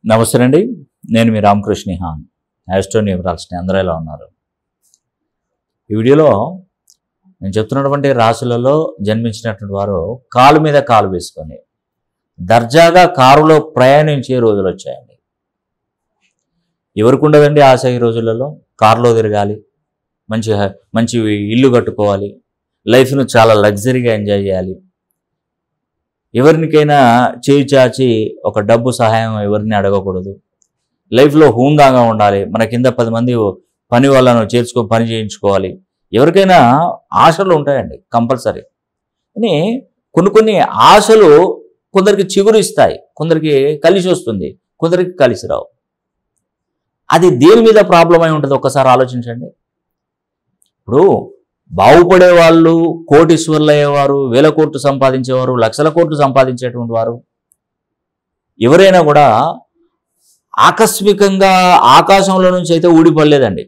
నమస్తే అండి నేను మీ రామకృష్ణ హాన్ యాస్ట్రో న్యూమరాల్స్ని అందరూ ఎలా ఉన్నారు ఈ వీడియోలో నేను చెప్తున్నటువంటి రాశులలో జన్మించినటువంటి వారు కాలు మీద కాలు వేసుకొని దర్జాగా కారులో ప్రయాణించే రోజులు వచ్చాయండి ఎవరికి ఉండదండి ఆశ ఈ రోజులలో కారులో తిరగాలి మంచి మంచి ఇల్లు కట్టుకోవాలి లైఫ్ను చాలా లగ్జరీగా ఎంజాయ్ చేయాలి ఎవరికైనా చేయి చాచి ఒక డబ్బు సహాయం ఎవరిని అడగకూడదు లైఫ్లో హూందాగా ఉండాలి మన కింద పది మంది పని వాళ్ళను చేర్చుకో పని చేయించుకోవాలి ఎవరికైనా ఆశలు ఉంటాయండి కంపల్సరీ కానీ కొన్ని కొన్ని ఆశలు కొందరికి చిగురు ఇస్తాయి కొందరికి కలిసి వస్తుంది కొందరికి కలిసి రావు అది దేని మీద ప్రాబ్లం అయి ఉంటుంది ఒక్కసారి ఆలోచించండి ఇప్పుడు బాగుపడే వాళ్ళు కోటీశ్వర్లు అయ్యేవారు వేల కోట్లు సంపాదించేవారు లక్షల కోట్లు సంపాదించేటువంటి వారు ఎవరైనా కూడా ఆకస్మికంగా ఆకాశంలో నుంచి అయితే ఊడిపడలేదండి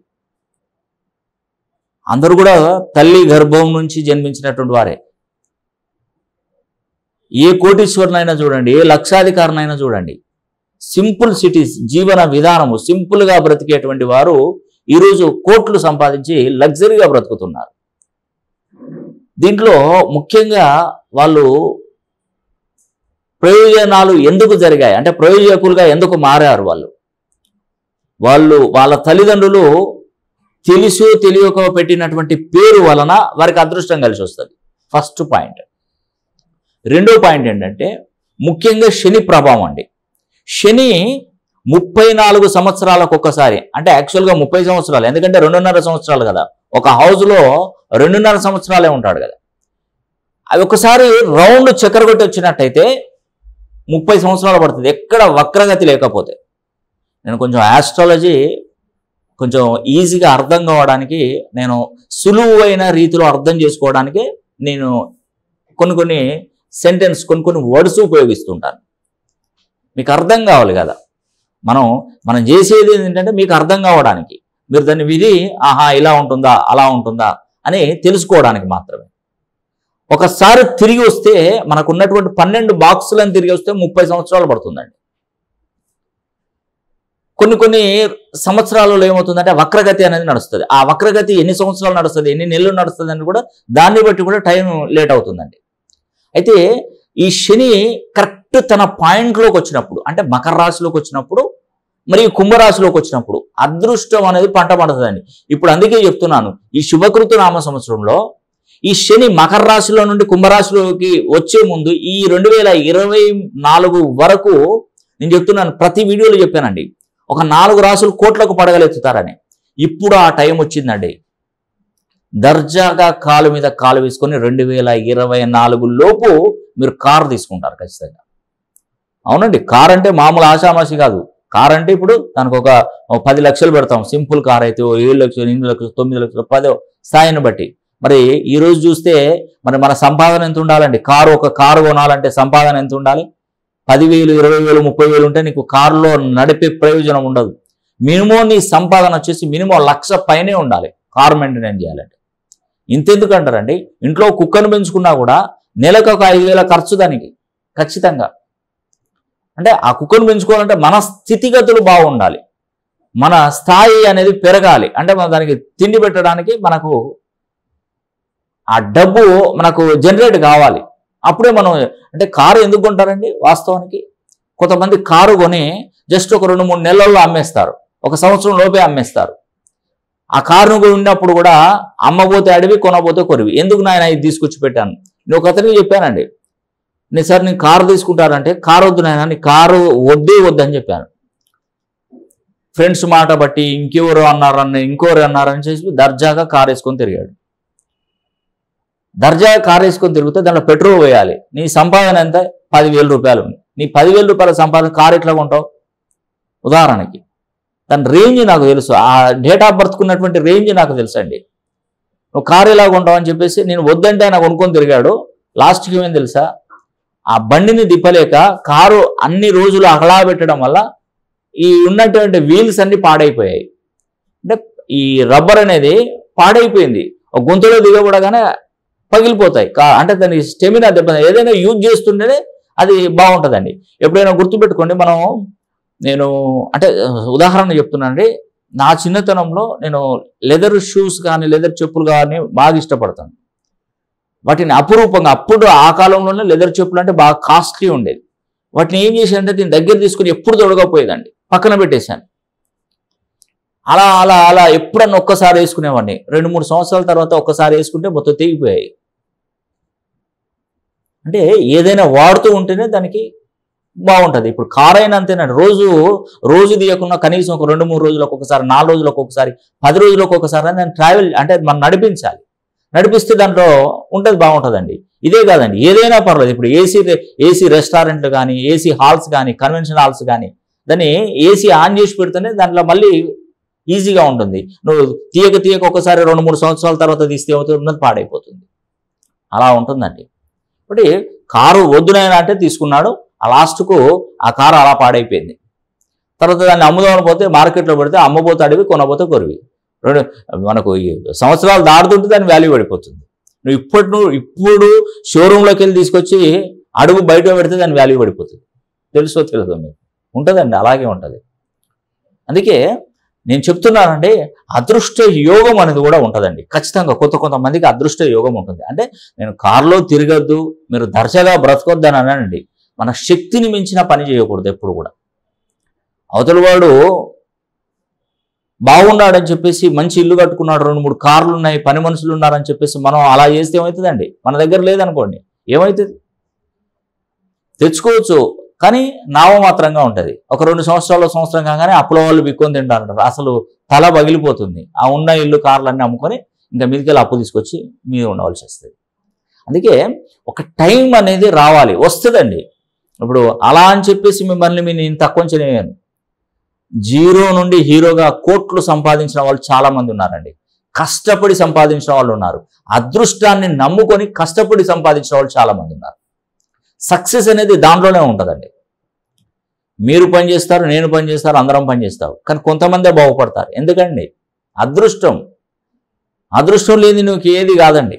అందరూ కూడా తల్లి గర్భం నుంచి జన్మించినటువంటి వారే ఏ కోటీశ్వరునైనా చూడండి ఏ లక్షాధికారినైనా చూడండి సింపుల్ సిటీస్ జీవన విధానము సింపుల్గా బ్రతికేటువంటి వారు ఈరోజు కోట్లు సంపాదించి లగ్జరీగా బ్రతుకుతున్నారు దీంట్లో ముఖ్యంగా వాళ్ళు ప్రయోజనాలు ఎందుకు జరిగాయి అంటే ప్రయోజకులుగా ఎందుకు మారారు వాళ్ళు వాళ్ళు వాళ్ళ తల్లిదండ్రులు తెలుసు తెలియక పెట్టినటువంటి పేరు వలన వారికి అదృష్టం కలిసి వస్తుంది ఫస్ట్ పాయింట్ రెండో పాయింట్ ఏంటంటే ముఖ్యంగా శని ప్రభావం అండి శని ముప్పై నాలుగు సంవత్సరాలకు ఒక్కసారి అంటే యాక్చువల్గా ముప్పై సంవత్సరాలు ఎందుకంటే రెండున్నర సంవత్సరాలు కదా ఒక హౌస్లో రెండున్నర సంవత్సరాలే ఉంటాడు కదా అది ఒకసారి రౌండ్ చక్కెర కొట్టి వచ్చినట్టయితే ముప్పై సంవత్సరాలు పడుతుంది ఎక్కడ వక్రగతి లేకపోతే నేను కొంచెం ఆస్ట్రాలజీ కొంచెం ఈజీగా అర్థం కావడానికి నేను సులువైన రీతిలో అర్థం చేసుకోవడానికి నేను కొన్ని కొన్ని సెంటెన్స్ కొన్ని కొన్ని వర్డ్స్ ఉపయోగిస్తుంటాను మీకు అర్థం కావాలి కదా మనం మనం చేసేది ఏంటంటే మీకు అర్థం కావడానికి మీరు దాన్ని విధి ఆహా ఇలా ఉంటుందా అలా ఉంటుందా అని తెలుసుకోవడానికి మాత్రమే ఒకసారి తిరిగి వస్తే మనకు ఉన్నటువంటి పన్నెండు బాక్సులను తిరిగి వస్తే ముప్పై సంవత్సరాలు పడుతుందండి కొన్ని కొన్ని సంవత్సరాలలో ఏమవుతుందంటే వక్రగతి అనేది నడుస్తుంది ఆ వక్రగతి ఎన్ని సంవత్సరాలు నడుస్తుంది ఎన్ని నెలలు నడుస్తుంది అని కూడా దాన్ని బట్టి కూడా టైం లేట్ అవుతుందండి అయితే ఈ శని కరెక్ట్ తన పాయింట్లోకి వచ్చినప్పుడు అంటే మకర రాశిలోకి వచ్చినప్పుడు మరియు కుంభరాశిలోకి వచ్చినప్పుడు అదృష్టం అనేది పంట పడుతుందండి ఇప్పుడు అందుకే చెప్తున్నాను ఈ శుభకృత నామ సంవత్సరంలో ఈ శని మకర రాశిలో నుండి కుంభరాశిలోకి వచ్చే ముందు ఈ రెండు వేల ఇరవై నాలుగు వరకు నేను చెప్తున్నాను ప్రతి వీడియోలో చెప్పానండి ఒక నాలుగు రాసులు కోట్లకు పడగలెత్తుతారని ఇప్పుడు ఆ టైం వచ్చిందండి దర్జాగా కాలు మీద కాలు వేసుకొని రెండు వేల ఇరవై నాలుగు లోపు మీరు కారు తీసుకుంటారు ఖచ్చితంగా అవునండి కార్ అంటే మామూలు ఆషామాషి కాదు కార్ అంటే ఇప్పుడు దానికి ఒక ఒక పది లక్షలు పెడతాం సింపుల్ కార్ అయితే ఓ ఏడు లక్షలు ఎనిమిది లక్షలు తొమ్మిది లక్షలు పదో స్థాయిని బట్టి మరి ఈ రోజు చూస్తే మరి మన సంపాదన ఎంత ఉండాలండి కారు ఒక కారు కొనాలంటే సంపాదన ఎంత ఉండాలి పదివేలు ఇరవై వేలు ముప్పై వేలు ఉంటే నీకు కారులో నడిపే ప్రయోజనం ఉండదు మినిమం నీ సంపాదన వచ్చేసి మినిమం లక్ష పైనే ఉండాలి కారు మెయింటెనెన్స్ చేయాలంటే ఇంతెందుకు అంటారండి ఇంట్లో కుక్కను పెంచుకున్నా కూడా నెలకు ఒక ఐదు వేల ఖర్చు దానికి ఖచ్చితంగా అంటే ఆ కుక్కను పెంచుకోవాలంటే మన స్థితిగతులు బాగుండాలి మన స్థాయి అనేది పెరగాలి అంటే మనం దానికి తిండి పెట్టడానికి మనకు ఆ డబ్బు మనకు జనరేట్ కావాలి అప్పుడే మనం అంటే కారు ఎందుకు కొంటారండి వాస్తవానికి కొంతమంది కారు కొని జస్ట్ ఒక రెండు మూడు నెలల్లో అమ్మేస్తారు ఒక సంవత్సరం లోపే అమ్మేస్తారు ఆ కారును ఉన్నప్పుడు కూడా అమ్మబోతే అడివి కొనబోతే కొరివి ఎందుకు నాయన ఇది తీసుకొచ్చి పెట్టాను నేను ఒక అతనికి చెప్పానండి నేను సార్ నేను కారు తీసుకుంటానంటే కారు వద్దు నాయన నీ కారు వద్దే వద్దని చెప్పాను ఫ్రెండ్స్ మాట బట్టి ఇంకెవరు అన్నారని ఇంకెవరు అన్నారని చెప్పి దర్జాగా కారు వేసుకొని తిరిగాడు దర్జాగా కారు వేసుకొని తిరిగితే దాంట్లో పెట్రోల్ వేయాలి నీ సంపాదన ఎంత పదివేల రూపాయలు ఉంది నీ పదివేల రూపాయల సంపాదన కారు ఎట్లా కొంటావు ఉదాహరణకి దాని రేంజ్ నాకు తెలుసు ఆ డేట్ ఆఫ్ బర్త్ ఉన్నటువంటి రేంజ్ నాకు తెలుసు అండి నువ్వు కారు ఎలా కొంటావు అని చెప్పేసి నేను వద్దంటే ఆయన కొనుక్కొని తిరిగాడు లాస్ట్కి ఏమైంది తెలుసా ఆ బండిని దిప్పలేక కారు అన్ని రోజులు అహలా పెట్టడం వల్ల ఈ ఉన్నటువంటి వీల్స్ అన్ని పాడైపోయాయి అంటే ఈ రబ్బర్ అనేది పాడైపోయింది ఒక గొంతులో దిగబడగానే పగిలిపోతాయి కా అంటే దాని స్టెమినా దెబ్బ ఏదైనా యూజ్ చేస్తుంటేనే అది బాగుంటుందండి ఎప్పుడైనా గుర్తుపెట్టుకోండి మనం నేను అంటే ఉదాహరణ చెప్తున్నానండి నా చిన్నతనంలో నేను లెదర్ షూస్ కానీ లెదర్ చెప్పులు కానీ బాగా ఇష్టపడతాను వాటిని అపురూపంగా అప్పుడు ఆ కాలంలోనే లెదర్ చెప్పులు అంటే బాగా కాస్ట్లీ ఉండేది వాటిని ఏం చేశానంటే దీని దగ్గర తీసుకుని ఎప్పుడు తొడగపోయేదండి పక్కన పెట్టేశాను అలా అలా అలా ఎప్పుడన్నా ఒక్కసారి వేసుకునేవాడిని రెండు మూడు సంవత్సరాల తర్వాత ఒక్కసారి వేసుకుంటే మొత్తం తెగిపోయాయి అంటే ఏదైనా వాడుతూ ఉంటేనే దానికి బాగుంటుంది ఇప్పుడు కార్ అయినా అంతేనండి రోజు రోజు తీయకుండా కనీసం ఒక రెండు మూడు రోజులకు ఒకసారి నాలుగు రోజులకు ఒకసారి పది రోజులకు ఒకసారి దాన్ని ట్రావెల్ అంటే మనం నడిపించాలి నడిపిస్తే దాంట్లో ఉంటుంది బాగుంటుందండి ఇదే కాదండి ఏదైనా పర్లేదు ఇప్పుడు ఏసీ ఏసీ రెస్టారెంట్లు కానీ ఏసీ హాల్స్ కానీ కన్వెన్షన్ హాల్స్ కానీ దాన్ని ఏసీ ఆన్ చేసి పెడితేనే దాంట్లో మళ్ళీ ఈజీగా ఉంటుంది నువ్వు తీయక తీయక ఒకసారి రెండు మూడు సంవత్సరాల తర్వాత తీస్తే ఏమవుతుంది ఉన్నది పాడైపోతుంది అలా ఉంటుందండి కాబట్టి కారు వద్దునైనా అంటే తీసుకున్నాడు ఆ లాస్ట్కు ఆ కారు అలా పాడైపోయింది తర్వాత దాన్ని అమ్ముదామని పోతే మార్కెట్లో పెడితే అమ్మబోతే అడివి కొనబోతే కొరివి రెండు మనకు ఈ సంవత్సరాలు దాడుతుంటే దాని వాల్యూ పడిపోతుంది నువ్వు ఇప్పటి నువ్వు ఇప్పుడు షోరూంలోకి వెళ్ళి తీసుకొచ్చి అడుగు బయట పెడితే దాని వాల్యూ పడిపోతుంది తెలుసో తెలుసో మీకు ఉంటుందండి అలాగే ఉంటుంది అందుకే నేను చెప్తున్నానండి అదృష్ట యోగం అనేది కూడా ఉంటుందండి ఖచ్చితంగా కొంత కొంతమందికి అదృష్ట యోగం ఉంటుంది అంటే నేను కారులో తిరగద్దు మీరు దర్శగా బ్రతకొద్దు అని అనండి మన శక్తిని మించిన పని చేయకూడదు ఎప్పుడు కూడా అవతల వాడు బాగున్నాడని చెప్పేసి మంచి ఇల్లు కట్టుకున్నాడు రెండు మూడు కార్లు ఉన్నాయి పని మనుషులు ఉన్నారని చెప్పేసి మనం అలా చేస్తే ఏమవుతుందండి మన దగ్గర లేదనుకోండి ఏమవుతుంది తెచ్చుకోవచ్చు కానీ నామమాత్రంగా ఉంటుంది ఒక రెండు సంవత్సరాలు సంవత్సరం కాగానే అప్పుల వాళ్ళు బిక్కొని తింటారంటారు అసలు తల పగిలిపోతుంది ఆ ఉన్న ఇల్లు కార్లు అన్నీ అమ్ముకొని ఇంకా మీదకెళ్ళి అప్పు తీసుకొచ్చి మీరు ఉండవలసి వస్తుంది అందుకే ఒక టైం అనేది రావాలి వస్తుందండి ఇప్పుడు అలా అని చెప్పేసి మిమ్మల్ని మీ నేను తక్కువ చేయను జీరో నుండి హీరోగా కోట్లు సంపాదించిన వాళ్ళు చాలా మంది ఉన్నారండి కష్టపడి సంపాదించిన వాళ్ళు ఉన్నారు అదృష్టాన్ని నమ్ముకొని కష్టపడి సంపాదించిన వాళ్ళు చాలా మంది ఉన్నారు సక్సెస్ అనేది దాంట్లోనే ఉంటుందండి మీరు పని చేస్తారు నేను పని చేస్తారు అందరం పని చేస్తారు కానీ కొంతమందే బాగుపడతారు ఎందుకండి అదృష్టం అదృష్టం లేని నువ్వు ఏది కాదండి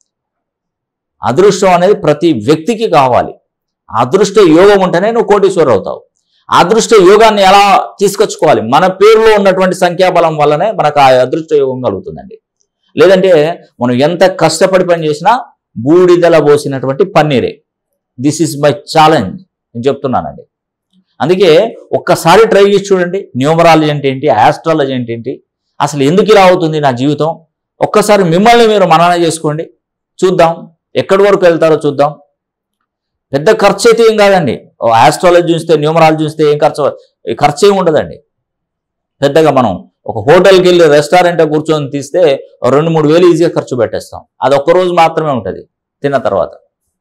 అదృష్టం అనేది ప్రతి వ్యక్తికి కావాలి అదృష్ట యోగం ఉంటేనే నువ్వు కోటీశ్వరు అవుతావు అదృష్ట యోగాన్ని ఎలా తీసుకొచ్చుకోవాలి మన పేరులో ఉన్నటువంటి సంఖ్యాబలం వల్లనే మనకు ఆ అదృష్ట యోగం కలుగుతుందండి లేదంటే మనం ఎంత కష్టపడి పని చేసినా బూడిదల పోసినటువంటి పన్నీరే దిస్ ఇస్ మై ఛాలెంజ్ నేను చెప్తున్నానండి అందుకే ఒక్కసారి ట్రై చేసి చూడండి న్యూమరాలజీ అంటే ఏంటి ఆస్ట్రాలజీ అంటే ఏంటి అసలు ఎందుకు ఇలా అవుతుంది నా జీవితం ఒక్కసారి మిమ్మల్ని మీరు మనన చేసుకోండి చూద్దాం ఎక్కడి వరకు వెళ్తారో చూద్దాం పెద్ద ఖర్చు అయితే ఏం కాదండి ఓ ఆస్ట్రాలజీ చూస్తే న్యూమరాలజీ చూస్తే ఏం ఖర్చు ఈ ఖర్చు ఏమి ఉండదండి పెద్దగా మనం ఒక హోటల్కి వెళ్ళి రెస్టారెంట్ కూర్చొని తీస్తే ఓ రెండు మూడు వేలు ఈజీగా ఖర్చు పెట్టేస్తాం అది ఒక్క రోజు మాత్రమే ఉంటుంది తిన్న తర్వాత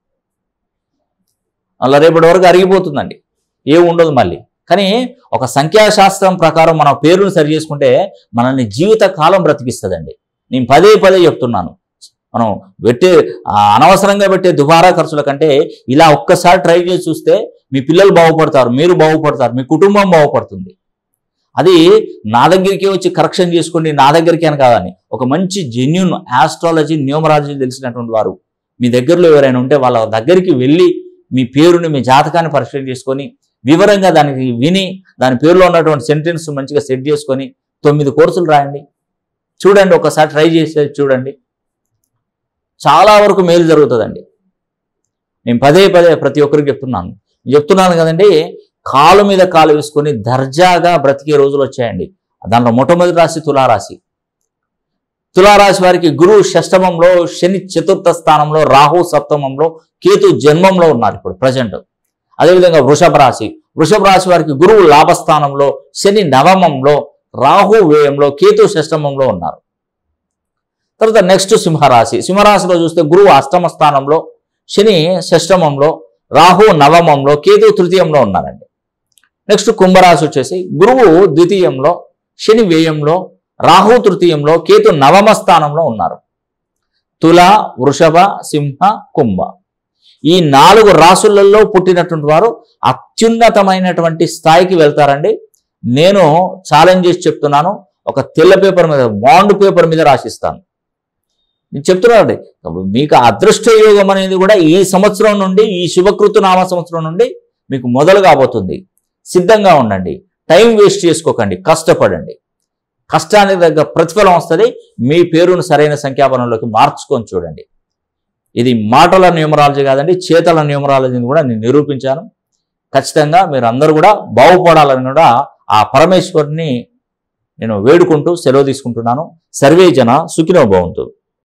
అలా రేపటి వరకు అరిగిపోతుందండి ఏం ఉండదు మళ్ళీ కానీ ఒక సంఖ్యాశాస్త్రం ప్రకారం మన పేరును సరి చేసుకుంటే మనల్ని జీవిత కాలం బ్రతికిస్తుందండి నేను పదే పదే చెప్తున్నాను మనం పెట్టే ఆ, అనవసరంగా పెట్టే దుబారా ఖర్చుల కంటే ఇలా ఒక్కసారి ట్రై చేసి చూస్తే మీ పిల్లలు బాగుపడతారు మీరు బాగుపడతారు మీ కుటుంబం బాగుపడుతుంది అది నా దగ్గరికి వచ్చి కరెక్షన్ చేసుకోండి నా దగ్గరికి అని కాదని ఒక మంచి జెన్యున్ ఆస్ట్రాలజీ న్యూమరాలజీ తెలిసినటువంటి వారు మీ దగ్గరలో ఎవరైనా ఉంటే వాళ్ళ దగ్గరికి వెళ్ళి మీ పేరుని మీ జాతకాన్ని పరిశీలన చేసుకొని వివరంగా దానికి విని దాని పేరులో ఉన్నటువంటి సెంటెన్స్ మంచిగా సెట్ చేసుకొని తొమ్మిది కోర్సులు రాయండి చూడండి ఒకసారి ట్రై చేసి చూడండి చాలా వరకు మేలు జరుగుతుందండి నేను పదే పదే ప్రతి ఒక్కరికి చెప్తున్నాను చెప్తున్నాను కదండి కాలు మీద కాలు వేసుకొని దర్జాగా బ్రతికే రోజులు వచ్చాయండి దాంట్లో మొట్టమొదటి రాశి తులారాశి తులారాశి వారికి గురువు షష్టమంలో శని చతుర్థ స్థానంలో రాహు సప్తమంలో కేతు జన్మంలో ఉన్నారు ఇప్పుడు ప్రజెంట్ అదేవిధంగా వృషభ రాశి వృషభ రాశి వారికి గురువు లాభస్థానంలో శని నవమంలో రాహు వ్యయంలో కేతు షష్టమంలో ఉన్నారు తర్వాత నెక్స్ట్ సింహరాశి సింహరాశిలో చూస్తే గురువు అష్టమ స్థానంలో శని షష్టమంలో రాహు నవమంలో కేతు తృతీయంలో ఉన్నారండి నెక్స్ట్ కుంభరాశి వచ్చేసి గురువు ద్వితీయంలో శని వ్యయంలో రాహు తృతీయంలో కేతు నవమ స్థానంలో ఉన్నారు తుల వృషభ సింహ కుంభ ఈ నాలుగు రాసులలో పుట్టినటువంటి వారు అత్యున్నతమైనటువంటి స్థాయికి వెళ్తారండి నేను ఛాలెంజ్ చేసి చెప్తున్నాను ఒక తెల్ల పేపర్ మీద బాండ్ పేపర్ మీద రాసిస్తాను నేను చెప్తున్నానండి మీకు అదృష్ట యోగం అనేది కూడా ఈ సంవత్సరం నుండి ఈ శుభకృతు నామ సంవత్సరం నుండి మీకు మొదలు కాబోతుంది సిద్ధంగా ఉండండి టైం వేస్ట్ చేసుకోకండి కష్టపడండి కష్టానికి తగ్గ ప్రతిఫలం వస్తుంది మీ పేరును సరైన సంఖ్యాపనంలోకి మార్చుకొని చూడండి ఇది మాటల న్యూమరాలజీ కాదండి చేతల న్యూమరాలజీని కూడా నేను నిరూపించాను ఖచ్చితంగా మీరు అందరూ కూడా బాగుపడాలని కూడా ఆ పరమేశ్వరుని నేను వేడుకుంటూ సెలవు తీసుకుంటున్నాను సర్వే జన సుఖినో భవంతు